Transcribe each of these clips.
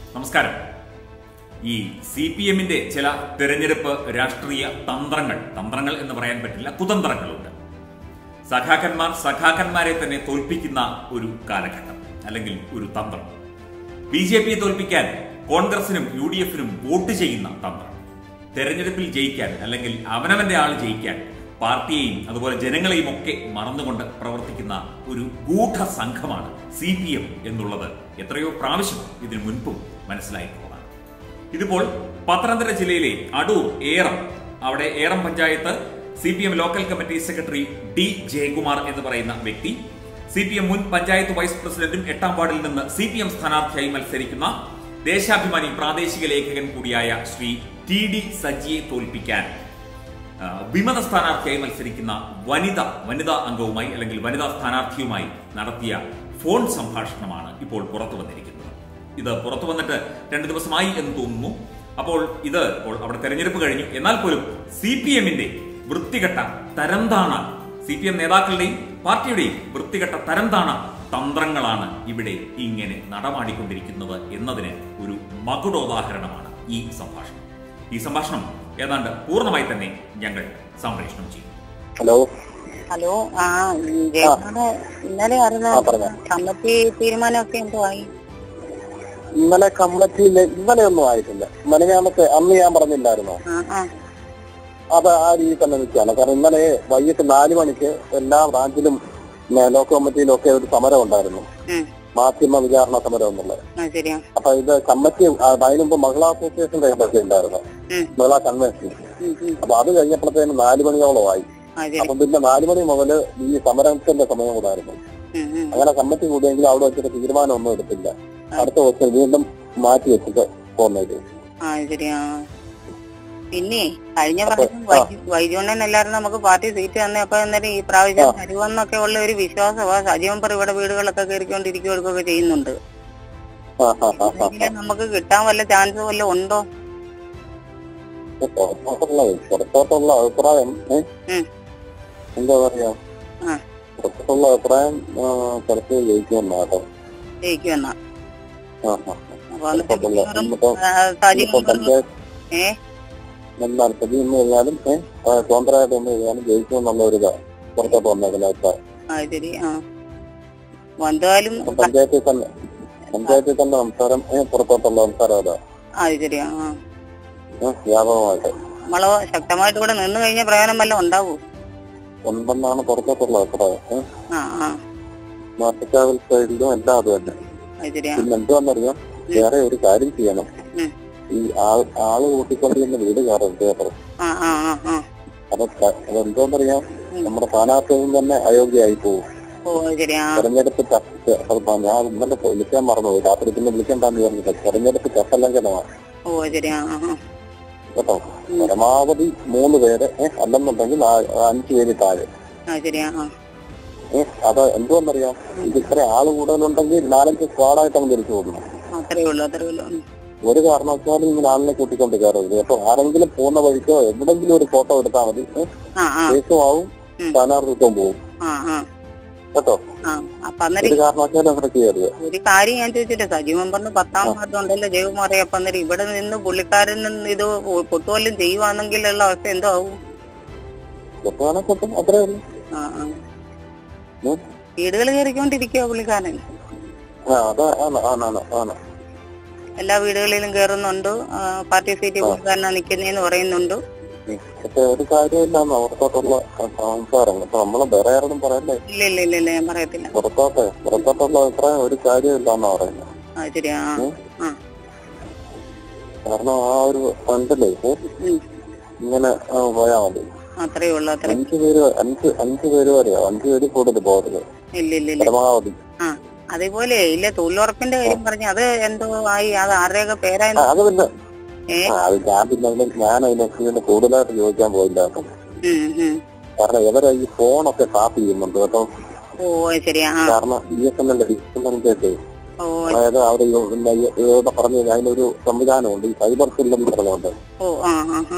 നമസ്കാരം ഈ C P എമ്മിന്റെ ചില തെരഞ്ഞെടുപ്പ് രാഷ്ട്രീയ തന്ത്രങ്ങൾ തന്ത്രങ്ങൾ എന്ന് പറയാൻ പറ്റില്ല കുതന്ത്രങ്ങളുണ്ട് സഖാക്കന്മാർ സഖാക്കന്മാരെ തന്നെ തോൽപ്പിക്കുന്ന ഒരു കാലഘട്ടം അല്ലെങ്കിൽ ഒരു തന്ത്രം ബി ജെ പിയെ തോൽപ്പിക്കാൻ കോൺഗ്രസിനും യു ഡി എഫിനും വോട്ട് ചെയ്യുന്ന തന്ത്രം തെരഞ്ഞെടുപ്പിൽ ജയിക്കാൻ അല്ലെങ്കിൽ അവനവന്റെ ആൾ ജയിക്കാൻ പാർട്ടിയെയും അതുപോലെ ജനങ്ങളെയും ഒക്കെ മറന്നുകൊണ്ട് പ്രവർത്തിക്കുന്ന ഒരു ഗൂഢ സംഘമാണ് സി പി എം എന്നുള്ളത് എത്രയോ പ്രാവശ്യം ഇതിനു മുൻപും മനസ്സിലായിട്ടുള്ളതാണ് ഇതിപ്പോൾ പത്തനംതിട്ട ജില്ലയിലെ അടൂർ ഏറം അവിടെ Eram panchayat C P M local committee secretary D Jayakumar എന്ന് പറയുന്ന വ്യക്തി സി പി എം മുൻ പഞ്ചായത്ത് വൈസ് പ്രസിഡന്റും എട്ടാം വാർഡിൽ നിന്ന് സി പി എം സ്ഥാനാർത്ഥിയായി മത്സരിക്കുന്ന ദേശാഭിമാനി പ്രാദേശിക ലേഖകൻ കൂടിയായ ശ്രീ ടി ഡി സജിയെ തോൽപ്പിക്കാൻ ആ, വിമത സ്ഥാനാർത്ഥിയായി മത്സരിക്കുന്ന വനിത വനിതാ അംഗവുമായി അല്ലെങ്കിൽ വനിതാ സ്ഥാനാർത്ഥിയുമായി നടത്തിയ ഫോൺ സംഭാഷണമാണ് ഇപ്പോൾ പുറത്തു വന്നിരിക്കുന്നത് ഇത് പുറത്തു വന്നിട്ട് രണ്ട് ദിവസമായി എന്ന് തോന്നുന്നു അപ്പോൾ ഇത് ഇപ്പോൾ അവിടെ തെരഞ്ഞെടുപ്പ് കഴിഞ്ഞു എന്നാൽ പോലും സി പി എമ്മിന്റെ വൃത്തികെട്ട തരംതാണ സി പി എം നേതാക്കളുടെയും പാർട്ടിയുടെയും വൃത്തികെട്ട തരംതാണ തന്ത്രങ്ങളാണ് ഇവിടെ ഇങ്ങനെ നടമാടിക്കൊണ്ടിരിക്കുന്നത് എന്നതിന് ഒരു മകുടോദാഹരണമാണ് ഈ സംഭാഷണം ഈ സംഭാഷണം ഏതാണ്ട് പൂർണ്ണമായി തന്നെ ഞങ്ങൾ സംപ്രേഷണം ചെയ്യും ഹലോ ഹലോ ആ ജയകുമാറ് ഇന്നലെ അറിഞ്ഞ ആ, പറഞ്ഞോ. കമ്മിറ്റി തീരുമാനമൊക്കെ എന്തോ ആയി ഇന്നലെ കമ്മിറ്റിയിൽ ഇന്നലെ ഒന്നും ആയിട്ടില്ല ഇന്നലെ ഞാനൊക്കെ അന്ന് ഞാൻ പറഞ്ഞില്ലായിരുന്നോ ആ ആ അത് ആ രീതി തന്നെ നിൽക്കുകയാണ് കാരണം ഇന്നലെ വൈകിട്ട് നാല് മണിക്ക് എല്ലാ ബ്രാഞ്ചിലും ഏ, ലോക്ക് കമ്മിറ്റിയിലും ഒക്കെ ഒരു സമരം ഉണ്ടായിരുന്നു ഉം, മാധ്യമ വിചാരണ സമരം എന്നുള്ളത് ആ ശരിയാ അപ്പൊ ഇത് കമ്മിറ്റി ആ, അതിന് മുമ്പ് മഹിളാ അസോസിയേഷന്റെ ഇതൊക്കെ ഉണ്ടായിരുന്നു ഉം, മഹിളാ കൺവെൻഷൻ ഉം, ഉം, അപ്പൊ അത് കഴിഞ്ഞപ്പോഴത്തേന് നാല് മണിയോളമായി ആ ശരി അപ്പൊ പിന്നെ നാല് മണി മുതൽ ഈ സമരത്തിന്റെ സമയം കൂടായിരുന്നു ഉം, ഉം, അങ്ങനെ കമ്മിറ്റി കൂടിയെങ്കിൽ അവിടെ വെച്ചിട്ട് തീരുമാനമൊന്നും എടുത്തില്ല അടുത്ത ദിവസം വീണ്ടും മാറ്റി വെച്ചിട്ട് പോകുന്നത് ആ ശരിയാ പിന്നെ കഴിഞ്ഞ പ്രാവശ്യം വൈദ്യു- വൈദ്യുണ്ണനല്ലായിരുന്നു നമുക്ക് പാർട്ടി സീറ്റ് തന്നെ അപ്പൊ എന്നാലും ഈ പ്രാവശ്യം തരുമെന്നൊക്കെ ഉള്ള ഒരു വിശ്വാസമാ സജീവൻ പറ ഇവിടെ വീടുകളൊക്കെ കയറിക്കൊണ്ടിരിക്കുകയൊക്കെ ചെയ്യുന്നുണ്ട് ആ ആ ആ ആ എങ്കിലും നമുക്ക് കിട്ടാൻ വല്ല ചാൻസ് വല്ല ഉണ്ടോ പുറത്തോട്ടുള്ള പുറത്തോട്ടുള്ള അഭിപ്രായം ഏ? ഉം. എന്താ പറയാ ആ. പുറത്തോട്ടുള്ള അഭിപ്രായം പുറത്ത് ജയിക്കുമെന്നാട്ടോ ജയിക്കുമെന്നാ ആ ആ അപ്പൊ എന്നിട്ട് പുറത്തോട്ടുള്ള മിക്കവാറും, ഇന്നിപ്പോ ആ, സജീവൻ ഇന്നിപ്പോ പറഞ്ഞു പഞ്ചായത്ത് ഏ എന്നാൽ സ്ഥിതി എന്ന് കഴിഞ്ഞാലും ഏഹ് സ്വതന്ത്രമായിട്ട് ഒന്ന് കഴിഞ്ഞാലും ജയിക്കുമെന്നുള്ള ഒരു ഇതാ പുറത്തോട്ട് വന്നേക്കുന്ന അഭിപ്രായം ആ ശരി ആ എന്തായാലും ഇപ്പൊ പഞ്ചായത്തിൽ തന്നെ പഞ്ചായത്തിൽ തന്നെ സംസാരം ഏഹ് പുറത്തോട്ടുള്ള സംസാരം അതാ അത് ശരിയാ ആ ഏഹ് വ്യാപകമായിട്ട് നമ്മള് ശക്തമായിട്ട് ഇവിടെ നിന്ന് കഴിഞ്ഞ പ്രയോജനം വല്ലതും ഉണ്ടാവൂ ഉണ്ടെന്നാണ് പുറത്തോട്ടുള്ള അഭിപ്രായം ഏഹ് ആ ആ മാട്ടിക്കാവൽ സൈഡിലും എല്ലാം അത് തന്നെ അത് ശരിയാ പിന്നെ എന്തുവാന്നറിയാം വേറെ ഒരു കാര്യം ചെയ്യണം ഉം. ഈ ആൾ ആള് കൂട്ടിക്കൊണ്ടിരുന്ന വീട് കയറരുത് കേട്ടോ ആ ആ ആ ആ അത് ക- അതെന്തോന്നറിയാം ഉം. നമ്മുടെ സ്ഥാനാർത്ഥിയും തന്നെ അയോഗ്യമായി പോകും ഓ അത് ശരിയാ തെരഞ്ഞെടുപ്പ് ചർച്ച അത് പ- ഞാൻ ഇന്നലെ പോ- വിളിക്കാൻ മറന്നുപോയി രാത്രി പിന്നെ വിളിക്കണ്ടെന്ന് പറഞ്ഞില്ല തെരഞ്ഞെടുപ്പ് ചട്ടലംഘനമാണ് ഓ അത് ശരിയാ ആ ആ കേട്ടോ പരമാവധി മൂന്ന് പേര് ഏഹ് അല്ലെന്നുണ്ടെങ്കിൽ ആ- അഞ്ച് പേര് താഴെ അത് ശരിയാ ആ ഏഹ് അത് എന്തുവെന്നറിയാം ഇത് ഇത്ര ആള് കൂടുതലുണ്ടെങ്കിൽ നാലഞ്ച് സ്ക്വാഡായിട്ട് അങ്ങ് തിരിച്ചു കൊടുക്കണം അത്രേ ഉള്ളൂ അത്രേ ഉള്ളൂ ഉം. ഒരു കാരണവശാലും ഇങ്ങനെ ആളിനെ കൂട്ടിക്കൊണ്ട് കയറരുത് അപ്പൊ ആരെങ്കിലും പോകുന്ന വഴിക്കോ എവിടെങ്കിലും ഒരു ഫോട്ടോ എടുത്താൽ മതി ഏഹ് ആ ആ കേസും ആവും ഉം. സ്ഥാനാർത്ഥിത്വം പോകും ആ ആ കേട്ടോ ആ അപ്പൊ ഒരു അന്നേരം കാരണവശാലും അങ്ങനെ ചെയ്യരുത് ഒരു കാര്യം ഞാൻ ചോദിച്ചിട്ട് സജീവൻ പറഞ്ഞു പത്താം വാർഡ് ഉണ്ടല്ലോ ജൈവമാറിയ അപ്പൊ അന്നേരം ഇവിടെ നിന്ന് പുള്ളിക്കാരൻ നിന്ന് ഇത് പൊട്ടുവല്ലും ചെയ്യുവാണെങ്കിലുള്ള അവസ്ഥ എന്തോ ആവും പൊട്ടുവാണെ പൊട്ടും അത്രേ ഉള്ളൂ ആ ആ ഉം. വീടുകൾ കയറിക്കൊണ്ടിരിക്കുക പുള്ളിക്കാരൻ ആ അതാ ആണ് ആണ് ആണ് ആണ് എല്ലാ വീടുകളിലും കയറുന്നുണ്ട് ആ, പാർട്ടി സീറ്റ് പുള്ളിക്കാരനാ നിൽക്കുന്നതെന്ന് പറയുന്നുണ്ട് ഉം. പക്ഷെ ഒരു കാര്യമില്ലാന്ന് അവർക്കോട്ടുള്ള സംസാരം അപ്പൊ നമ്മള് വേറെ ആരോടും പറയല്ലേ ഇല്ല ഇല്ല ഇല്ല ഇല്ല ഞാൻ പറയത്തില്ല പുറത്തോട്ട് പുറത്തോട്ടുള്ള അഭിപ്രായം ഒരു കാര്യമില്ലാന്നാ പറയുന്നത് ആ ശരിയാ ആ ഉം. ആ കാരണം ആ ഒരു ഫണ്ടില് ഉം. ഇങ്ങനെ ആ, പോയാ മതി അത്രേ ഉള്ളൂ അത്രേ അഞ്ചു പേര് അഞ്ച് അഞ്ചു പേര് വരെയോ അഞ്ചു പേര് കൂടുതൽ പോകരുത് ഇല്ല ഇല്ല ഇല്ല പരമാവധി ആ അതേപോലെ ഇല്ല തൊഴിലുറപ്പിന്റെ കാര്യം പറഞ്ഞു അത് എന്തോ ആയി അത് ആരുടെയൊക്കെ ആ, പേരായിരുന്നു അത് പിന്നെ ഏ ആ, അത് ഞാൻ പിന്നെ അതിന് ഞാൻ അതിനെ കൂടുതലായിട്ട് ചോദിക്കാൻ പോയില്ല കേട്ടോ ഉം, ഉം. കാരണം ഇവരെ ഈ ഫോണൊക്കെ ടാപ്പ് ചെയ്യുന്നുണ്ട് കേട്ടോ ഓ അത് ശരിയാ ആ കാരണം ബി എസ് എൻ എൽ ഡിസ്കൗണ്ടിന്റെ ഓ അതായത് അവർ ഇവിടെ പറഞ്ഞു കഴിഞ്ഞാൽ അതിനൊരു സംവിധാനമുണ്ട് ഈ സൈബർ സെല്ലും പറഞ്ഞുകൊണ്ട് ഓ ആ ആ ആ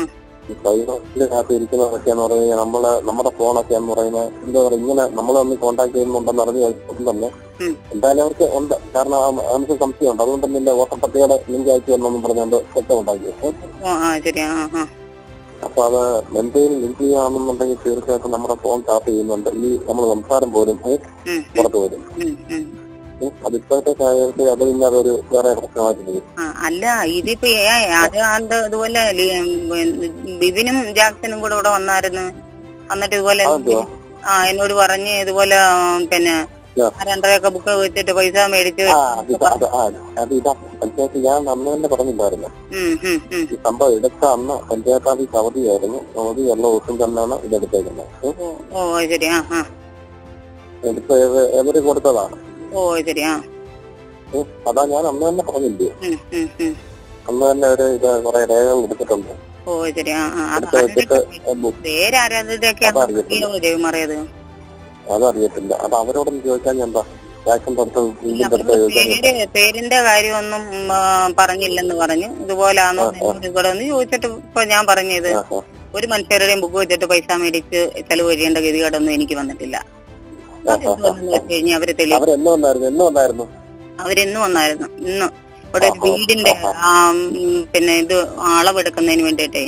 പ്രൈവറ്റിനകത്ത് ഇരിക്കുന്നതൊക്കെ എന്ന് പറഞ്ഞു കഴിഞ്ഞാൽ നമ്മള് നമ്മുടെ ഫോണൊക്കെ എന്ന് പറയുന്നത് എന്താ പറയുക ഇങ്ങനെ നമ്മളെ ഒന്ന് കോൺടാക്ട് ചെയ്യുന്നുണ്ടെന്ന് അറിഞ്ഞു കഴിഞ്ഞാൽ തന്നെ ഉം. എന്തായാലും അവർക്ക് ഉണ്ട് കാരണം ആ- നമുക്ക് സംശയമുണ്ട് അതുകൊണ്ട് തന്നെ ഇല്ല വോട്ടപ്പട്ടികയുടെ ലിങ്ക് അയച്ചു തന്നെന്നും പറഞ്ഞുകൊണ്ട് സെറ്റ് ഉണ്ടാക്കി ഓ ആ ശരി ആ ആ അപ്പൊ അത് എന്തെങ്കിലും ലിങ്ക് ചെയ്യുകയാണെന്നുണ്ടെങ്കിൽ തീർച്ചയായിട്ടും നമ്മുടെ ഫോൺ ടാപ്പ് ചെയ്യുന്നുണ്ട് ഈ നമ്മൾ സംസാരം പോലും ഏ, ഉം, പുറത്ത് വരും ഉം, ഉം. ഏ, അത് ഇപ്പോഴത്തെ സാഹചര്യത്തിൽ അത് പിന്നെ അതൊരു വേറെ പ്രശ്നമായിട്ട് വരും ആ, അല്ല ഇതിപ്പോ ഏ- അത് അത് ഇതുപോലെ ലി- ഉം, ബിബിനും ജാക്സനും കൂടെ ഇവിടെ വന്നായിരുന്നു എന്നിട്ട് ഇതുപോലെ അതെന്തുവാ? ആ എന്നോട് പറഞ്ഞ് ഇതുപോലെ ഉം, പിന്നെ ആ. ആ രണ്ടരയൊക്കെ ബുക്ക് വെച്ചിട്ട് പൈസ മേടിച്ച് ആ അത് ഇതാ- അത് ആ അത് ഇതാ പഞ്ചായത്ത് ഞാൻ അന്ന് തന്നെ പറഞ്ഞില്ലായിരുന്നു ഉം, ഉം, ഉം. ഈ സംഭവം എടുത്ത അന്ന് പഞ്ചായത്ത് ഓഫീസ് അവധിയായിരുന്നു അവധി ഉള്ള ദിവസം തന്നെയാണ് ഇത് എടുത്തേക്കുന്നത് ഏ, ഓ ഓ ശരി ആ ആ എടുത്ത് എവ- എവര് കൊടുത്തതാണ് ഓ ശരി ആ ഏ, അതാ ഞാൻ അന്ന് തന്നെ പറഞ്ഞില്ലേ ഉം, ഉം, ഉം. അന്ന് തന്നെ ഒരു ഇത് കുറെ രേഖകൾ എടുത്തിട്ടുണ്ട് ഓ ശരി ആ ആ അത് എടുത്ത് വെച്ചിട്ട് അതിന്റെ പേരാരതൊക്കെയാണ് അതറിയത്തില്ല. ജയമാറിയത് അതറിയത്തില്ല അത് അവരോടൊന്ന് ചോദിക്കാൻ ഞാൻ എന്താ വാക്സിന്റെ അടുത്ത് ഇതിന്റെ അടുത്ത് ചോദിക്കാൻ പേര് പേരിന്റെ കാര്യമൊന്നും ഉം, ആ, പറഞ്ഞില്ലെന്ന് പറഞ്ഞു ഇതുപോലാണോ എന്നോട് ഇവിടെ ഒന്ന് ചോദിച്ചിട്ട് ഇപ്പൊ ഞാൻ പറഞ്ഞത് ആ, ആ. ഒരു മനുഷ്യരുടെയും ബുക്ക് വെച്ചിട്ട് പൈസ മേടിച്ച് ചെലവ് ചെയ്യേണ്ട ഗതികേടൊന്നും എനിക്ക് വന്നിട്ടില്ല അതെന്തുവാണെന്ന് വെച്ച് കഴിഞ്ഞാൽ അവര് തെളി അവരെന്നും വന്നായിരുന്നു എന്നും വന്നായിരുന്നു അവരിന്ന് വന്നായിരുന്നു ഇന്ന് ഇവിടെ ഒരു വീടിന്റെ ആ, ഉം, പിന്നെ ഇത് അളവെടുക്കുന്നതിന് വേണ്ടിയിട്ടേ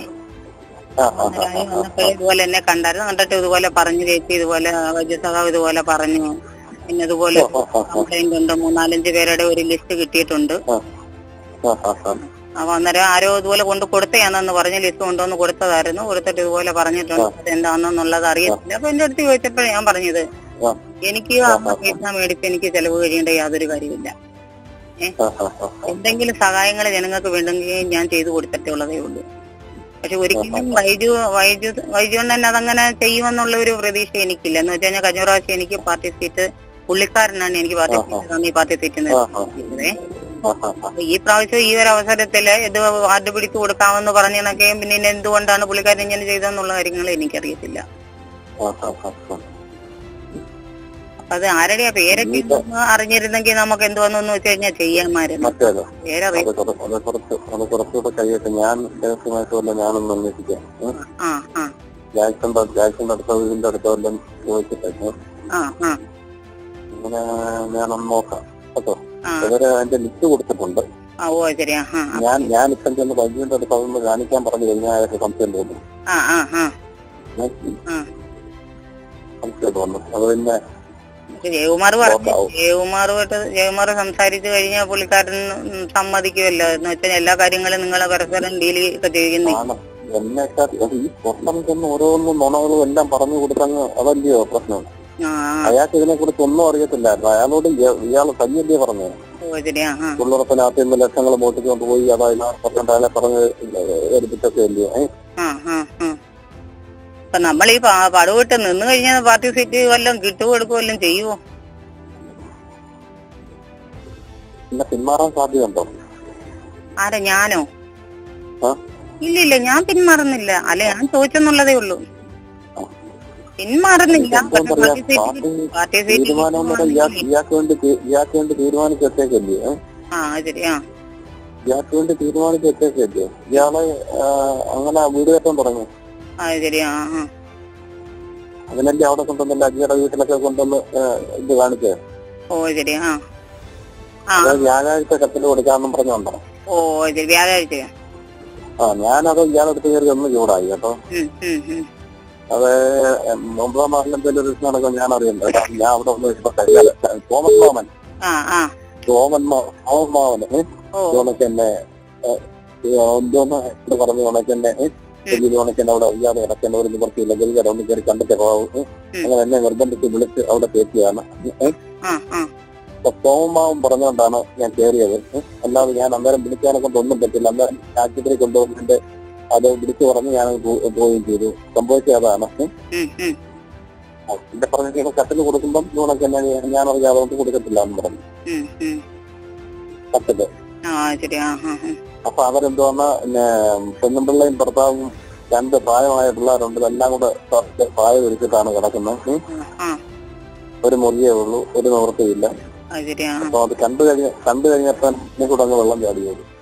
ആ ആ ആ അന്നേരം വന്നപ്പോൾ ഇതുപോലെ എന്നെ കണ്ടായിരുന്നു കണ്ടിട്ട് ഇതുപോലെ പറഞ്ഞു ചേച്ചി ഇതുപോലെ വൈദ്യസഹാവ് ഇതുപോലെ പറഞ്ഞു പിന്നെ ഇതുപോലെ കംപ്ലൈന്റ് ഉണ്ട് മൂന്നാലഞ്ച് പേരുടെ ഒരു ലിസ്റ്റ് കിട്ടിയിട്ടുണ്ട് ആ ആ ആ ആ അപ്പൊ അന്നേരം ആരോ ഇതുപോലെ കൊണ്ട് കൊടുത്തയാണെന്ന് പറഞ്ഞ് ലിസ്റ്റ് കൊണ്ടുവന്ന് കൊടുത്തതായിരുന്നു കൊടുത്തിട്ട് ഇതുപോലെ പറഞ്ഞിട്ടുണ്ട് അത് എന്താണെന്നുള്ളത് അറിയത്തില്ല അപ്പൊ എന്റെ അടുത്ത് ചോദിച്ചപ്പോഴേ ഞാൻ പറഞ്ഞത് ആ. എനിക്ക് ആ പൈസ മേടിച്ച് എനിക്ക് ചെലവ് കഴിയേണ്ട യാതൊരു കാര്യമില്ല ആ ആ ആ എന്തെങ്കിലും സഹായങ്ങൾ ജനങ്ങൾക്ക് വേണ്ടെങ്കിൽ ഞാൻ ചെയ്തു കൊടുത്തിട്ടേ ഉള്ളതേ ഉള്ളൂ പക്ഷെ ഒരിക്കലും വൈദ്യു വൈദ്യു വൈദ്യുണ്ണൻ അതങ്ങനെ ചെയ്യുമെന്നുള്ള ഒരു പ്രതീക്ഷ എനിക്കില്ല എന്ന് വെച്ച് കഴിഞ്ഞാൽ കഴിഞ്ഞ പ്രാവശ്യം എനിക്ക് പാർട്ടി സീറ്റ് പുള്ളിക്കാരനാണ് എനിക്ക് പാർട്ടി സീറ്റ് തന്നെ ഈ പാർട്ടി സീറ്റ് നൽകിയത് ആ ആ അപ്പൊ ഈ പ്രാവശ്യം ഈ ഒരു അവസരത്തില് ഇത് വാർഡ് പിടിച്ചു കൊടുക്കാമെന്ന് പറഞ്ഞൊക്കെയും പിന്നെ ഇനി എന്തുകൊണ്ടാണ് പുള്ളിക്കാരൻ ഇങ്ങനെ ചെയ്തതെന്നുള്ള കാര്യങ്ങൾ എനിക്കറിയത്തില്ല ആ ആ ആ ആ അപ്പൊ അത് ആരുടെയാ പേരൊക്കെ ഒന്ന് അറിഞ്ഞിരുന്നെങ്കിൽ നമുക്ക് എന്തുവന്നു വെച്ച് കഴിഞ്ഞാൽ ചെയ്യാമായിരുന്നു മറ്റേതോ പേരറിയ അത് കുറ- അത് കുറച്ച് അത് കുറച്ചുകൂടെ കഴിയട്ടെ ഞാൻ രഹസ്യമായിട്ട് വല്ല ഞാനൊന്ന് അന്വേഷിക്കാം ഉം. ആ ആ ജാക്സന്റെ ജാക്സന്റെ അടുത്തോ ഇതിന്റെ അടുത്തോ എല്ലാം ചോദിച്ചിട്ട് ഉം. ആ ആ അങ്ങനെ ഞാനൊന്ന് നോക്കാം കേട്ടോ ആ ഇവര് അതിന്റെ ലിസ്റ്റ് കൊടുത്തിട്ടുണ്ട് ആ ഓ ശരി ആ ആ ഞാൻ ഞാൻ ഇപ്പം ചെന്ന് വൈദ്യുവിന്റെ അടുത്ത് അതൊന്ന് കാണിക്കാൻ പറഞ്ഞു കഴിഞ്ഞാൽ അയാൾക്ക് സംശയം തോന്നും ആ ആ ആ ഉം. ആ സംശയം തോന്നും അത് പിന്നെ ജയകുമാർ പറഞ്ഞു നോക്കാവൂ. ജയകുമാറുമായിട്ട് ജയകുമാർ സംസാരിച്ചു കഴിഞ്ഞാൽ പുള്ളിക്കാരൻ ഉം സമ്മതിക്കുമല്ലോ എന്ന് വെച്ചാൽ എല്ലാ കാര്യങ്ങളും നിങ്ങളെ പരസ്പരം ഡീൽ ഒക്കെ ചെയ്യുന്നേ ആണ് എന്നെക്കാൾ അത് ഈ പുറത്തം ചെന്ന് ഓരോന്നും നുണകളും എല്ലാം പറഞ്ഞു കൊടുത്തങ്ങ് അതല്ലയോ പ്രശ്നം ആ അയാൾക്ക് ഇതിനെ കുറിച്ച് ഒന്നും അറിയത്തില്ലായിരുന്നു അയാളോട് ഇയാൾ തന്നെയല്ലേ പറഞ്ഞു ഓ ശരി ആ ആ തൊഴിലുറപ്പിനകത്ത് നിന്ന് ലക്ഷങ്ങൾ മോട്ടിക്കൊണ്ട് പോയി അതായത് പറഞ്ഞിട്ട് അയാളെ പറഞ്ഞ് എടുപ്പിച്ചൊക്കെ അല്ലയോ ഏ? ആ ആ ആ അപ്പൊ നമ്മൾ ഈ പാ- പടവിട്ട് നിന്ന് കഴിഞ്ഞാൽ പാർട്ടി സീറ്റ് വല്ലതും കിട്ടുമോ എടുക്കുമോ വല്ലതും ചെയ്യുമോ പിന്നെ പിന്മാറാൻ സാധ്യതയുണ്ടോ ആരാ ഞാനോ ആ? ഇല്ല ഇല്ല ഞാൻ പിന്മാറുന്നില്ല അല്ല ഞാൻ ചോദിച്ചെന്നുള്ളതേ ഉള്ളൂ പിന്മാറുന്നില്ല എന്താ പക്ഷെ പറയാ party seat party party seat തീരുമാനം എന്ന് പറഞ്ഞാൽ ഇയാൾക്ക് ഇയാൾക്ക് വേണ്ടി തീ- ഇയാൾക്ക് വേണ്ടി തീരുമാനിച്ചേക്കല്ലേ ഏ? ആ ശരി ആ ഇയാൾക്ക് വേണ്ടി തീരുമാനിച്ചേക്കല്ലേ ഇയാളെ ആ, അങ്ങനെ വീട് കയറ്റാൻ തുടങ്ങി ആ ശരി ആ ആ അതിനല്ലേ അവിടെ കൊണ്ടുവന്നില്ല അജിയുടെ വീട്ടിലൊക്കെ കൊണ്ടുവന്ന് ആ, ഇത് കാണിച്ചേ ഓ ശരി ആ ആ അത് വ്യാഴാഴ്ച കത്തിൽ കൊടുക്കാന്നും പറഞ്ഞോണ്ടോ ഓ ശരി വ്യാഴാഴ്ച ആ ഞാനത് ഇയാളെടുത്ത് കയറി ഒന്ന് ചൂടായി കേട്ടോ ഉം ഉം ഉം അത് ഒമ്പതാം മാസം എന്തെങ്കിലും റിസ്ക് നടക്കും ഞാൻ അറിയണ്ട കാരണം ഞാൻ അവിടെ ഒന്ന് ഇപ്പൊ കഴിയാതെ തോമസ് മാമൻ ആ ആ തോമൻ മാ- തോമസ് മാമൻ ഏ? ഓ ഇതുകൊണ്ടൊക്കെ എന്നെ ഏ, എന്തോന്ന് ഇത് പറഞ്ഞു കണക്ക് എന്നെ വലിയ കണക്ക് എന്നെ അവിടെ ഇയാളെ ഇടയ്ക്ക് ഒരു നിവർത്തിയില്ല ഗതികേട് ഒന്ന് കയറി കണ്ടിട്ട് പോകാവൂ ഏ? അങ്ങനെ എന്നെ നിർബന്ധിച്ച് വിളിച്ച് അവിടെ കയറ്റിയാണ് ഏ? ആ ആ അപ്പൊ തോമാവും പറഞ്ഞുകൊണ്ടാണ് ഞാൻ കയറിയത് ഏ? അല്ലാതെ ഞാൻ അന്നേരം വിളിക്കാനെ കൊണ്ട് ഒന്നും പറ്റില്ല അന്നേരം ആശുപത്രി കൊണ്ടുവന്നിട്ട് അത് വിളിച്ചു പറഞ്ഞ് ഞാൻ പോവുകയും ചെയ്തു സംഭവിച്ചത് അതാണ് ഏ? ഉം ഉം ആ, പിന്നെ പറഞ്ഞ കട്ടില് കൊടുക്കുമ്പം ഇതുകൊണ്ടൊക്കെ ഞാൻ ഞാൻ അറിയാതെ കൊണ്ട് കൊടുക്കത്തില്ല എന്ന് പറഞ്ഞു ഉം ഉം കട്ടില് ആ ശരി ആ ആ ആ. അപ്പൊ അവരെന്തോന്ന് പിന്നെ പെണ്ണുമ്പിള്ളയും ഭർത്താവും രണ്ട് പ്രായമായ പിള്ളേരുണ്ട് ഇതെല്ലാം കൂടെ കുറച്ച് പ്രായം ഒരുക്കിട്ടാണ് കിടക്കുന്നത് ഉം. ആ ഒരു മുറിയേ ഉള്ളൂ ഒരു നിവൃത്തിയില്ല ആ ശരി ആ അപ്പൊ അത് കണ്ടു കഴിഞ്ഞ കണ്ടു കഴിഞ്ഞപ്പോൾ എന്നെ കൂടെ അങ്ങ് വെള്ളം ചാടി വരും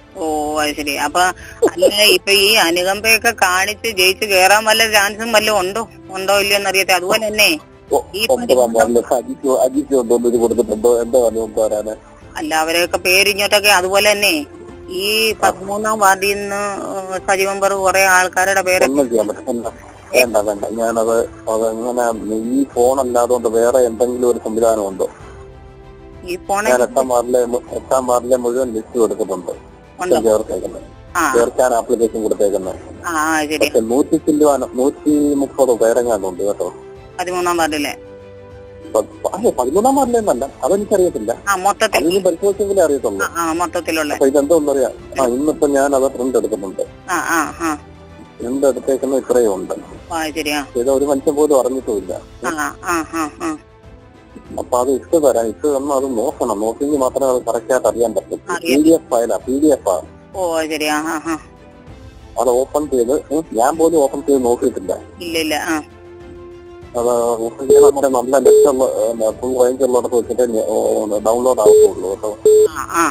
ഓ അത് ശരി അപ്പൊ അല്ല ഇപ്പൊ ഈ അനുകമ്പയൊക്കെ കാണിച്ച് ജയിച്ച് കേറാൻ വല്ല ചാൻസും വല്ലതും ഉണ്ടോ ഉണ്ടോ ഇല്ലയോ എന്നറിയട്ടെ അതുപോലെ തന്നെ ഒ- ഈ ഒമ്പതാം വാർഡില് അജിക്ക് അജിക്ക് കൊണ്ടുവന്ന് ഇത് കൊടുത്തിട്ടുണ്ടോ എന്താ പറഞ്ഞു വരാന് അല്ല അവരെയൊക്കെ പേരിങ്ങോട്ടൊക്കെ അതുപോലെ തന്നെ ഈ പതിമൂന്നാം വാർഡിൽ നിന്ന് സജീവൻ പറ കുറെ ആൾക്കാരുടെ പേര് ഒന്നും ചെയ്യാൻ പറ്റില്ല വേണ്ട വേണ്ട ഞാനത് അതെങ്ങനെ ഈ ഫോൺ അല്ലാതുകൊണ്ട് വേറെ എന്തെങ്കിലും ഒരു സംവിധാനം ഉണ്ടോ ഈ ഫോണെ ഞാൻ എട്ടാം വാർഡിലെ മു- എട്ടാം വാർഡിലെ മുഴുവൻ ലിസ്റ്റ് കൊടുത്തിട്ടുണ്ട് ഉണ്ടോ ചേർത്തേക്കുന്നത് ആ ചേർക്കാൻ ആപ്ലിക്കേഷൻ കൊടുത്തേക്കുന്നത് ആ ശരി പക്ഷെ നൂറ്റി ചില്ലുവാൻ നൂറ്റി മുപ്പതോ പേരെങ്ങാണ്ടുണ്ട് കേട്ടോ പതിമൂന്നാം വാർഡിലെ പ- അല്ല പതിമൂന്നാം വാർഡിലേന്നല്ല അതെനിക്കറിയത്തില്ല ആ മൊത്തത്തിൽ അതിന് പരിശോധിച്ചെങ്കിലേ അറിയത്തുള്ളൂ ആ, ആ മൊത്തത്തിലുള്ള അപ്പൊ ഇതെന്തോന്നറിയാം ആ ഇന്നിപ്പോ ഞാൻ അത് പ്രിന്റ് എടുക്കുന്നുണ്ട് ആ ആ ആ പ്രിന്റ് എടുത്തേക്കുന്ന ഇത്രയും ഉണ്ട് ആ ശരിയാ ഇത് ഒരു മനുഷ്യൻ പോലും അറിഞ്ഞിട്ടുമില്ല ആ ആ ആ ആ അപ്പൊ അത് ഇട്ട് തരാം ഇട്ട് തന്നാൽ അത് നോക്കണം നോക്കിയെങ്കിൽ മാത്രമേ അത് കറക്റ്റ് ആയിട്ട് അറിയാൻ പറ്റും പി അറിയാം. ഡി എഫ് ഫയലാ പി ഡി എഫ് ആ ഓ അത് ശരി ആ ആ ആ അത് ഓപ്പൺ ചെയ്ത് ഉം, ഞാൻ പോലും ഓപ്പൺ ചെയ്ത് നോക്കിയിട്ടില്ല ഇല്ല ഇല്ല ആ അത് ഓപ്പൺ ചെയ്യാൻ നമ്മുടെ നല്ല നെറ്റുള്ള ഫുൾ റേഞ്ച് ഉള്ളിടത്ത് വെച്ചിട്ട് ഡൗൺലോഡ് ആവത്തുള്ളൂ കേട്ടോ ആ ആ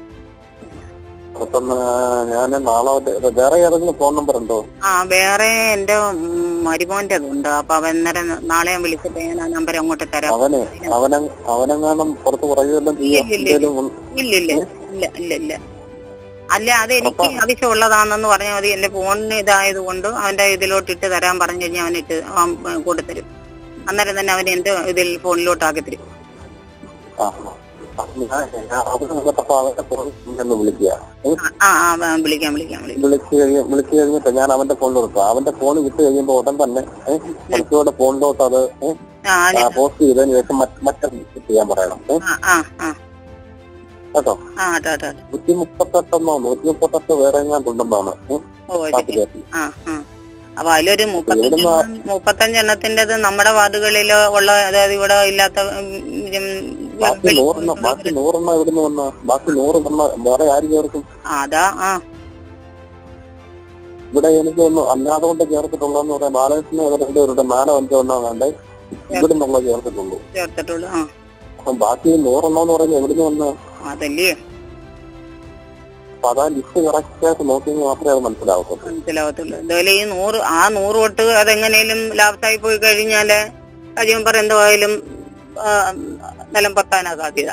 അപ്പം ഞാൻ നാളെ ഒരു- വേറെ ഏതെങ്കിലും ഫോൺ നമ്പർ ഉണ്ടോ ആ വേറെ എന്റെ മരുമോന്റെ ഉണ്ട് അപ്പൊ അവൻ അന്നേരം നാളെ ഞാൻ വിളിച്ചിട്ട് ഞാൻ ആ നമ്പർ അങ്ങോട്ട് തരാം അവനെ അവനെ അവനെങ്ങാനും പുറത്ത് പറയുകയെല്ലാം ചെയ്യാം ഇല്ല, ഇല്ല. എന്തേലും ഉം, ഇല്ല ഇല്ല ഇല്ല ഇല്ല ഇല്ല അല്ല അത് എനിക്ക് ആവശ്യമുള്ളതാണെന്ന് പറഞ്ഞാൽ മതി എന്റെ ഫോണിന് ഇതായത് കൊണ്ട് അവന്റെ ഇതിലോട്ട് ഇട്ട് തരാൻ പറഞ്ഞു കഴിഞ്ഞാൽ അവൻ ഇട്ട് അവൻ കൊടുത്തരും അന്നേരം തന്നെ അവൻ എന്റെ ഇതിൽ ഫോണിലോട്ട് ആക്കി തരും ആ, ആ, ഞാൻ ഞാൻ അവിടെ നിന്നിട്ടപ്പോ അവന്റെ ഫോൺ ഒന്ന് വിളിക്കുക ഉം, ആ ആ ആ, വിളിക്കാം വിളിക്കാം വിളിക്കാം വിളിച്ച് കഴിയ വിളിച്ച് കഴിഞ്ഞിട്ട് ഞാൻ അവന്റെ ഫോണിൽ കൊടുക്കും അവന്റെ ഫോൺ വിട്ട് കഴിയുമ്പോ ഉടൻ തന്നെ ഏഹ് കുറച്ചുകൂടെ ഫോണിലോട്ട് അത് ഏഹ് ആ ഞാൻ- പോസ്റ്റ് ചെയ്തതിന് ശേഷം മറ്റ് മറ്റേ ചെയ്യാൻ പറയണം ഏഹ് ആ ആ ആ കേട്ടോ ആ കേട്ടോ കേട്ടോ നൂറ്റി മുപ്പത്തെട്ടെന്നോ നൂറ്റി മുപ്പത്തെട്ട് വേറെ എങ്ങാണ്ടുണ്ടെന്നാണ് ഏഹ് ഓ ശരി കാപ്പിലേക്ക് ആ ആ അപ്പൊ അതിലൊരു മുപ്പത്തഞ്ച് ഇവിടുന്ന് മുപ്പത്തഞ്ചെണ്ണത്തിൻ്റെത് നമ്മുടെ വാർഡുകളിൽ ഉള്ള അതായത് ഇവിടെ ഇല്ലാത്ത ഉം, ഉം, ബാക്കി നൂറെണ്ണം ബാക്കി നൂറെണ്ണം എവിടുന്ന് വന്ന ബാക്കി നൂറെണ്ണം വേറെ ആര് ചേർക്കും ആ, അതാ ആ ഇവിടെ എനിക്ക് ഒന്ന് അല്ലാതെ കൊണ്ട് ചേർത്തിട്ടുള്ളതെന്ന് പറയാം ബാലൻസിന് രണ്ടുപേരുടെ നാലോ അഞ്ചോ എണ്ണോ വേണ്ടേ ഇവിടെ നിന്നുള്ള ചേർത്തിട്ടുള്ളൂ ചേർത്തിട്ടുള്ളൂ ആ അപ്പം ബാക്കി നൂറെണ്ണം എന്ന് പറയുന്നത് എവിടുന്ന് വന്ന അതല്ലേ അപ്പൊ അതാ ലിസ്റ്റ് കറക്റ്റ് ആയിട്ട് നോക്കിയെങ്കിൽ മാത്രമേ അത് മനസ്സിലാവത്തുള്ളൂ മനസ്സിലാവത്തുള്ളൂ എന്തായാലും ഈ നൂറ് ആ നൂറ് തൊട്ട് അതെങ്ങനെയും ലാഭത്തായി പോയി കഴിഞ്ഞാല് കാര്യം പറ എന്തായാലും ആ, നിലം പൊത്താനാ സാധ്യത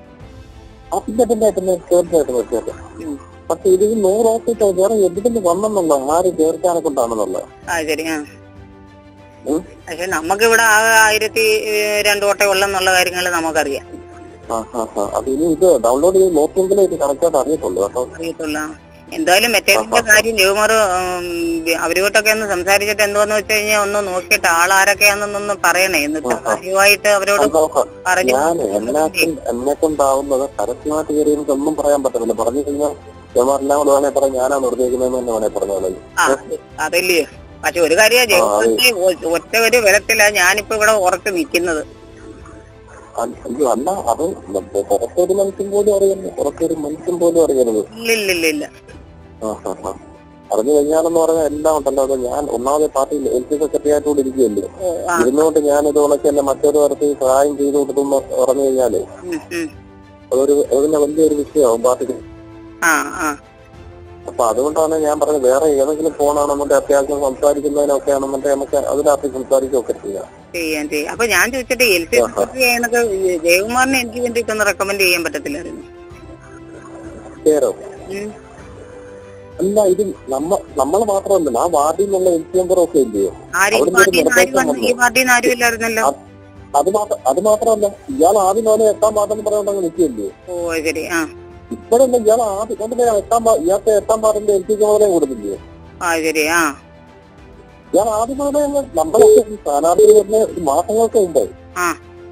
ആ പിന്നെ പിന്നെ പിന്നെ തീർച്ചയായിട്ടും തീർച്ചയായിട്ടും ഉം. പക്ഷെ ഇത് ഈ നൂറ് ഓഫീസ് വേറെ എവിടുന്ന് വന്നെന്നുള്ള ആര് ചേർക്കാനെ കൊണ്ടാണെന്നുള്ളത് ആ ശരി ആ ഉം. പക്ഷെ നമുക്കിവിടെ ആ ആയിരത്തി ഏഹ്, രണ്ട് ഓട്ടേ ഉള്ളെന്നുള്ള കാര്യങ്ങൾ നമുക്കറിയാം ആ ആ ആ അത് ഇനി ഇത് ഡൗൺലോഡ് ചെയ്ത് നോക്കിയെങ്കിലേ ഇത് കറക്റ്റായിട്ട് അറിയത്തുള്ളൂ കേട്ടോ അറിയത്തുള്ള എന്തായാലും മെറ്റേറിന്റെ കാര്യം ജോമാർ അവരോട്ടൊക്കെ ഒന്ന് സംസാരിച്ചിട്ട് എന്തോന്ന് വെച്ച് കഴിഞ്ഞാൽ ഒന്ന് നോക്കിയിട്ട് ആളാരൊക്കെയാണെന്നൊന്ന് പറയണേ എന്നിട്ട് കാര്യമായിട്ട് അവരോട് അത് നോക്കാം. പറഞ്ഞു ഞാൻ എന്നെ കൊണ്ട് എന്നെ കൊണ്ടാവുന്നത് പരസ്യമായിട്ട് കയറി എനിക്ക് ഒന്നും പറയാൻ പറ്റത്തില്ല പറഞ്ഞു കഴിഞ്ഞാൽ എല്ലാം കൂടെ വേണേ പറയാം ഞാനാണ് നിർദ്ദേശിക്കുന്നതെന്ന് തന്നെ വേണേ പറഞ്ഞോളൂ ആ അതല്ലേ പക്ഷെ ഒരു കാര്യം ജോമാർക്ക് ഒറ്റ ഒരു വിധത്തിലാ ഞാനിപ്പോ ഇവിടെ ഉറച്ചു നിൽക്കുന്നത് അയ്യോ അല്ല അത് പുറത്തൊരു മനുഷ്യൻ പോലും അറിയുന്നു പുറത്തൊരു മനുഷ്യൻ പോലും അറിയരുത് ഇല്ല ഇല്ല ഇല്ല ഇല്ല ആ ആ ആ അറിഞ്ഞു കഴിഞ്ഞാലെന്ന് പറഞ്ഞാൽ എല്ലാം ഉണ്ടല്ലോ അത് ഞാൻ ഒന്നാമത്തെ പാർട്ടി എൽ പി സെക്രട്ടറി ആയിട്ടൂടെ ഇരിക്കുകയല്ലേ ഓ, ആ, ഇരുന്നുകൊണ്ട് ഞാൻ ഇത് ഉണക്കി എന്നെ മറ്റൊരു തരത്തിൽ സഹായം ചെയ്തു കൊടുത്തെന്ന് പറഞ്ഞു കഴിഞ്ഞാല് ഉം, ഉം. അതൊരു അതിന്റെ വലിയൊരു വിഷയമാവും പാർട്ടിക്ക് ആ ആ അപ്പൊ അതുകൊണ്ടാണ് ഞാൻ പറഞ്ഞത് വേറെ ഏതെങ്കിലും ഫോണാണെന്നുണ്ടെ അത്യാവശ്യം സംസാരിക്കുന്നതിനൊക്കെ ആണെന്നുണ്ടെ നമുക്ക് അതിനകത്ത് സംസാരിക്കുകയൊക്കെ ചെയ്യാം ചെയ്യാൻ ചെയ്യാം അപ്പൊ ഞാൻ ചോദിച്ചിട്ട് എൽ സി എന്നൊക്കെ ജയകുമാറിനെ എനിക്ക് വേണ്ടിയിട്ടൊന്ന് റെക്കമെൻഡ് ചെയ്യാൻ പറ്റത്തില്ലായിരുന്നു കേരോ ഉം. അല്ല ഇത് നമ്മ നമ്മൾ മാത്രമല്ല ആ വാർഡിൽ നിന്നുള്ള എൽ സി നമ്പർ ഒക്കെ ഇല്ലയോ ആരും ഈ അവിടുന്ന് ഒരു പാർട്ടിയിൽ നിന്ന് ആരും നിർദ്ദേശം വന്നു ഈ പാർട്ടിയിൽ നിന്ന് ആരും ഇല്ലായിരുന്നല്ലോ അത് മാത്രം അത് മാത്രമല്ല ഇയാൾ ആദ്യം പോലെ എട്ടാം പാദം എന്ന് പറഞ്ഞുകൊണ്ട് നിൽക്കില്ലേ ഓ ശരി ആ ഇപ്പോഴല്ല ഇയാൾ ആദ്യം കൊണ്ട് എട്ടാം പാ- ഇയാൾക്ക് എട്ടാം പാദത്തിന്റെ എൽ സി ചുമതലയും കൊടുത്തില്ലേ ആ ശരി ആ ഇയാൾ ആദ്യം മുതലേ അങ്ങ് നമ്മളൊക്കെ ഈ സ്ഥാനാർത്ഥി വരുന്ന ഒരു മാസങ്ങൾക്ക് മുമ്പ് ആ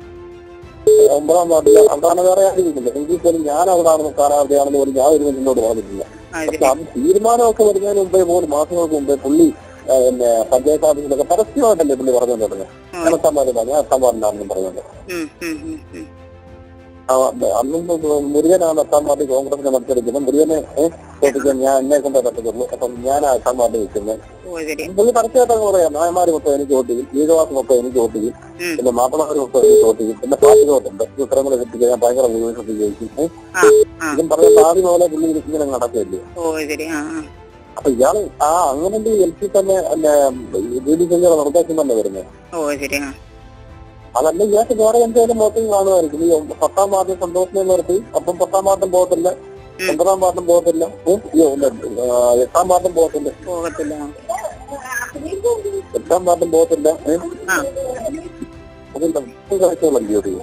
ഒമ്പതാം വാർഡില് അവിടാണ് വേറെ ആരും ഇല്ല എങ്കിൽ പോലും ഞാൻ അവിടാണെന്ന് സ്ഥാനാർത്ഥിയാണെന്ന് പോലും ഞാൻ ഒരു എന്നോട് പറഞ്ഞിട്ടില്ല ആ ശരി പക്ഷെ അത് തീരുമാനമൊക്കെ വരുന്നതിന് മുമ്പേ പോലും മാസങ്ങൾക്ക് മുമ്പേ പുള്ളി ആ, പിന്നെ പഞ്ചായത്ത് ഓഫീസിലൊക്കെ പരസ്യമായിട്ടല്ലേ പുള്ളി പറഞ്ഞുകൊണ്ടിരുന്നത് ഞാൻ എത്താൻ പാടില്ല ഞാൻ എത്താൻ പാടില്ലാന്നും പറഞ്ഞത് ഉം, ഉം, ഉം, ഉം. ആ, അന്ന് മുരുകനാണ് എത്താൻ പാർട്ടി കോൺഗ്രസിനെ മത്സരിക്കുന്നത് മുരുകനെ ഏഹ് തോപ്പിക്കാൻ ഞാൻ എന്നെ കൊണ്ടേ പറ്റത്തുള്ളൂ അപ്പം ഞാൻ എത്താൻ പാർട്ടി നിൽക്കുന്നത് ഓ ഓ ശരി പുള്ളി പരസ്യമായിട്ടങ്ങ് പറയാം നായമാര് മൊത്തം എനിക്ക് വോട്ട് ചെയ്യും ഈഴവാസ് മൊത്തം എനിക്ക് വോട്ട് ചെയ്യും ഉം. പിന്നെ മാപ്പിളമാര് മൊത്തം എനിക്ക് വോട്ട് ചെയ്യും പിന്നെ പാർട്ടി വോട്ടുണ്ട് ഉത്തരങ്ങളെ കിട്ടി ഞാൻ ഭയങ്കര ഭൂരിപക്ഷത്തിൽ ജയിക്കും ഏ? ആ ആ ഇതും പറഞ്ഞ ആദ്യം പോലെ പുള്ളി ഇങ്ങനെ നടക്കില്ലേ ഓ ശരി ആ ആ അപ്പൊ ഇയാള് ആ അങ്ങനെ എൽ പി തന്നെ ബി ഡി സെഞ്ചുറി നിർദ്ദേശം തന്നെ വരുന്നത് ഓ ശരി ആ അതല്ല ഇയാൾക്ക് വേറെ എന്തെങ്കിലും വോട്ടിംഗ് കാണുമായിരിക്കും ഈ പത്താം വാർഡിൽ സന്തോഷനെ നിർത്തി അപ്പം പത്താം വാർഡും പോകത്തില്ല ഒമ്പതാം വാർഡും പോകത്തില്ല ഉം, ഈ ഒന്ന്, ആ, എട്ടാം വാർഡും പോകത്തില്ല പോകത്തില്ല എട്ടാം വാർഡും പോകത്തില്ല ഏ? ആ അതിന്റെ കാഴ്ചകളല്ലേ ഒരു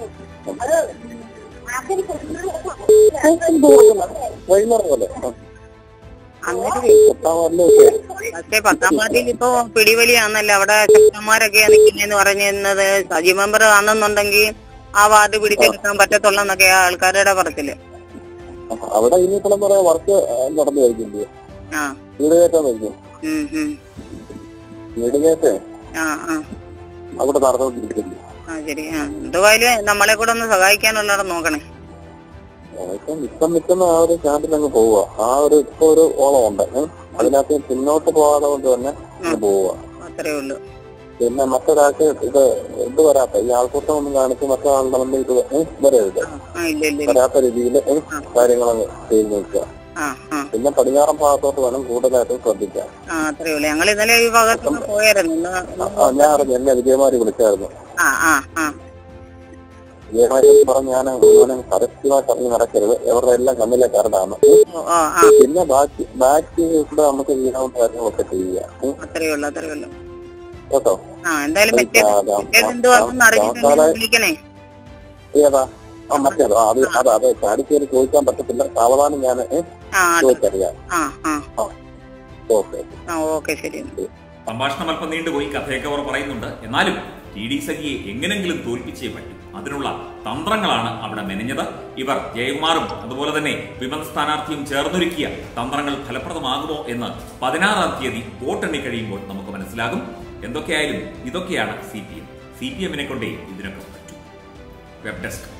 വൈകുന്നേരം പോലെ ആ, അന്നേരം എട്ടാം വാർഡിലും ഒക്കെ പക്ഷേ പത്താം പാർട്ടിയിൽ ഇപ്പോ പിടിവലിയാന്നല്ലോ അവിടെ ശക്തന്മാരൊക്കെ നിൽക്കുന്നതെന്ന് പറഞ്ഞിരുന്നത് സജി മെമ്പർ ആണെന്നുണ്ടെങ്കിൽ ആ വാർഡ് പിടിച്ചെടുക്കാൻ പറ്റത്തുള്ളെന്നൊക്കെ ആൾക്കാരുടെ പറച്ചില് അവിടെ ഇനിയിപ്പോൾ പറയാ വർക്ക് നടന്നു കഴിഞ്ഞില്ലേ ആ വീട് കയറ്റാൻ കഴിഞ്ഞു ഉം ഉം വീട് കയറ്റേ ആ ആ അവിടെ നടന്നുകൊണ്ടിരിക്കുന്നു ആ ശരി ആ എന്തുവായാലും നമ്മളെ കൂടെ ഒന്ന് സഹായിക്കാനുള്ളവിടെ നോക്കണേ ഇപ്പം മിക്കം നിൽക്കുന്ന ആ ഒരു സ്റ്റാൻഡിൽ അങ്ങ് പോവുക ആ ഒരു ഇപ്പൊ ഒരു ഓളം ഉണ്ട് ഏ? അതിനകത്ത് പിന്നോട്ട് പോകാതെ കൊണ്ട് തന്നെ അങ്ങ് പോവുക അത്രേ ഉള്ളൂ പിന്നെ മറ്റൊരാൾക്ക് ഇത് ഇത് വരാത്ത ഈ ആൾക്കൂട്ടം ഒന്നും കാണിച്ച് മറ്റൊരാളുടെ മുന്നിൽ ഇത് ഏ? വരരുത് ആ, ആ ഇല്ല ഇല്ല ഇല്ല വരാത്ത രീതിയിൽ കാര്യങ്ങളങ്ങ് ചെയ്ത് നിൽക്കുക ആ ആ പിന്നെ പടിഞ്ഞാറൻ ഭാഗത്തോട്ട് വേണം കൂടുതലായിട്ട് ശ്രദ്ധിക്കാൻ ആ അത്രേ ഉള്ളൂ ഞങ്ങൾ ഇന്നലെ ഈ ഭാഗത്തൊക്കെ പോയായിരുന്നു ഇന്ന് ആ, ഞാൻ അറിഞ്ഞു എന്നെ വിജയമാരി വിളിച്ചായിരുന്നു ആ ആ ആ വിജയമാരി എന്ന് പറഞ്ഞ് ഞാൻ മുഴുവനും പരസ്യമായിട്ട് ഇറങ്ങി നടക്കരുത് ഇവരുടെ എല്ലാം കണ്ണിലെ കരടാണ് ഓ ആ ആ പിന്നെ ബാക്കി ബാക്കി കൂടെ നമുക്ക് ചെയ്യാവുന്ന കാര്യങ്ങളൊക്കെ ചെയ്യുക ഉം. അത്രേ ഉള്ളൂ അത്രേ ഉള്ളൂ കേട്ടോ ആ എന്തായാലും മറ്റേ ആ, ആ, മറ്റേത് എന്തുവാണെന്ന് അറിഞ്ഞിട്ടുണ്ടെങ്കിൽ വിളിക്കണേ ഏതാ ആ മറ്റേതോ ആ, അത് അത് അത് ചാടിക്കേറി ചോദിക്കാൻ പറ്റത്തില്ല സാവധാനം ഞാൻ ആ ചോദിച്ചറിയാം ആ ആ ഓക്കെ ആ ഓക്കെ ശരി സംഭാഷണം അല്പം നീണ്ടുപോയി കഥയൊക്കെ അവർ പറയുന്നുണ്ട് എന്നാലും ടി ഡി സഖിയെ എങ്ങനെങ്കിലും തോൽപ്പിച്ചേ പറ്റും അതിനുള്ള തന്ത്രങ്ങളാണ് അവിടെ മെനഞ്ഞത് ഇവർ ജയകുമാറും അതുപോലെ തന്നെ വിമത സ്ഥാനാർത്ഥിയും ചേർന്നൊരുക്കിയ തന്ത്രങ്ങൾ ഫലപ്രദമാകുമോ എന്ന് പതിനാറാം തീയതി വോട്ടെണ്ണി കഴിയുമ്പോൾ നമുക്ക് മനസ്സിലാകും എന്തൊക്കെയായാലും ഇതൊക്കെയാണ് C P M C P എമ്മിനെ കൊണ്ടേ ഇതിനൊക്കെ പറ്റും വെബ് ഡെസ്ക്